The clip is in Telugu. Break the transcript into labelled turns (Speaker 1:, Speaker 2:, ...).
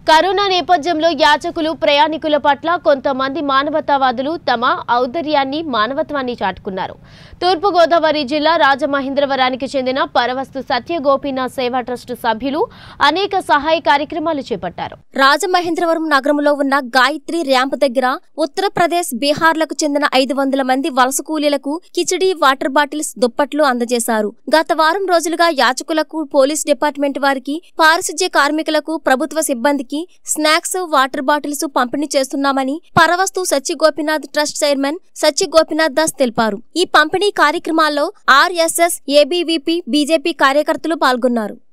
Speaker 1: కరోనా నేపథ్యంలో యాచకులు ప్రయాణికుల పట్ల కొంతమంది మానవతావాదులు తమ ఔదర్యాన్ని మానవత్వాన్ని చాటుకున్నారు తూర్పుగోదావరి జిల్లా రాజమహేంద్రవరానికి చెందిన పరవస్తు సత్య గోపీనాథ్ సేవా ట్రస్ట్ సభ్యులు అనేక సహాయ కార్యక్రమాలు చేపట్టారు
Speaker 2: రాజమహేంద్రవరం నగరంలో ఉన్న గాయత్రి ర్యాంప్ దగ్గర ఉత్తరప్రదేశ్ బీహార్లకు చెందిన ఐదు వందల మంది వలస కూలీలకు కిచిడి వాటర్ బాటిల్స్ దుప్పట్లు అందజేశారు గత వారం రోజులుగా యాచకులకు పోలీస్ డిపార్ట్మెంట్ వారికి పారిశుధ్య కార్మికులకు ప్రభుత్వ సిబ్బందికి స్నాక్స్ వాటర్ బాటిల్స్ పంపిణీ చేస్తున్నామని పరవస్తు సచ్చి గోపినాథ్ ట్రస్ట్ చైర్మన్ సచ్చి గోపినాథ్ దాస్ తెలిపారు ఈ పంపిణీ కార్యక్రమాల్లో ఆర్ఎస్ఎస్ ఏబీవీపీ బీజేపీ కార్యకర్తలు పాల్గొన్నారు